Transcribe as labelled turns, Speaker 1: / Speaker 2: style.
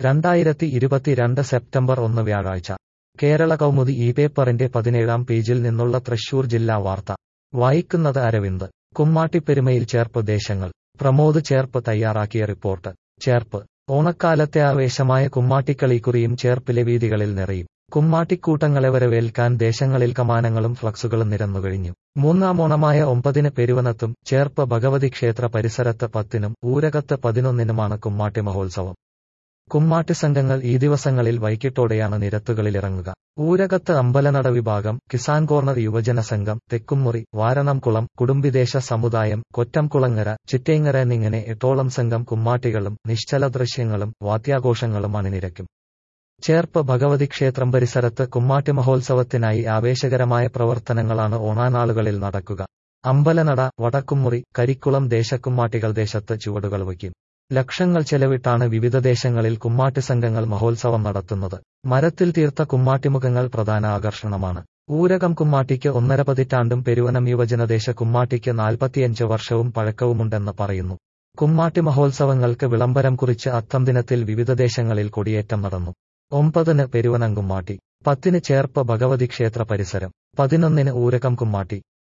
Speaker 1: രണ്ടായിരത്തി ഇരുപത്തിരണ്ട് സെപ്റ്റംബർ ഒന്ന് വ്യാഴാഴ്ച കേരള കൗമുദി ഈ പേപ്പറിന്റെ പതിനേഴാം പേജിൽ നിന്നുള്ള തൃശൂർ ജില്ലാ വാർത്ത വായിക്കുന്നത് അരവിന്ദ് കുമ്മാട്ടിപ്പെരുമയിൽ ചേർപ്പ് ദേശങ്ങൾ പ്രമോദ് ചേർപ്പ് തയ്യാറാക്കിയ റിപ്പോർട്ട് ചേർപ്പ് ഓണക്കാലത്തെ ആവേശമായ കുമ്മാട്ടിക്കളിക്കുറിയും ചേർപ്പിലെ വീതികളിൽ നിറയും കുമ്മാട്ടിക്കൂട്ടങ്ങളെ വരവേൽക്കാൻ ദേശങ്ങളിൽ കമാനങ്ങളും ഫ്ലക്സുകളും നിരന്നുകഴിഞ്ഞു മൂന്നാം ഓണമായ ഒമ്പതിന് പെരുവനത്തും ചേർപ്പ് ഭഗവതി ക്ഷേത്ര പരിസരത്ത് പത്തിനും ഊരകത്ത് പതിനൊന്നിനുമാണ് കുമ്മാട്ടി മഹോത്സവം കുമ്മാട്ടി സംഘങ്ങൾ ഈ ദിവസങ്ങളിൽ വൈകിട്ടോടെയാണ് നിരത്തുകളിലിറങ്ങുക ഊരകത്ത് അമ്പലനട വിഭാഗം കിസാൻ കോർണർ യുവജന സംഘം തെക്കുംമുറി വാരണംകുളം കുടുംബിദേശ സമുദായം കൊറ്റംകുളങ്ങര ചിറ്റേങ്ങര എന്നിങ്ങനെ എട്ടോളം സംഘം കുമ്മാട്ടികളും നിശ്ചല ദൃശ്യങ്ങളും വാദ്യാഘോഷങ്ങളും അണിനിരക്കും ചേർപ്പ് ഭഗവതി ക്ഷേത്രം പരിസരത്ത് കുമ്മാട്ടി മഹോത്സവത്തിനായി ആവേശകരമായ പ്രവർത്തനങ്ങളാണ് ഓണാനാളുകളിൽ നടക്കുക അമ്പലനട വടക്കുംമുറി കരിക്കുളം ദേശക്കുമ്മാട്ടികൾ ദേശത്ത് ചുവടുകൾ വയ്ക്കും ലക്ഷങ്ങൾ ചെലവിട്ടാണ് വിവിധ ദേശങ്ങളിൽ കുമ്മാട്ടി സംഘങ്ങൾ മഹോത്സവം നടത്തുന്നത് മരത്തിൽ തീർത്ത കുമ്മാട്ടിമുഖങ്ങൾ പ്രധാന ആകർഷണമാണ് ഊരകം കുമ്മാട്ടിക്ക് ഒന്നര പതിറ്റാണ്ടും പെരുവനം യുവജനദേശ കുമ്മാട്ടിക്ക് നാൽപ്പത്തിയഞ്ച് വർഷവും പഴക്കവുമുണ്ടെന്ന് പറയുന്നു കുമ്മാട്ടി മഹോത്സവങ്ങൾക്ക് വിളംബരം കുറിച്ച് അത്തം ദിനത്തിൽ വിവിധ ദേശങ്ങളിൽ കൊടിയേറ്റം നടന്നു ഒമ്പതിന് പെരുവനം കുമ്മാട്ടി പത്തിന് ചേർപ്പ് ഭഗവതി ക്ഷേത്ര പരിസരം പതിനൊന്നിന് ഊരകം കുമ്മാട്ടി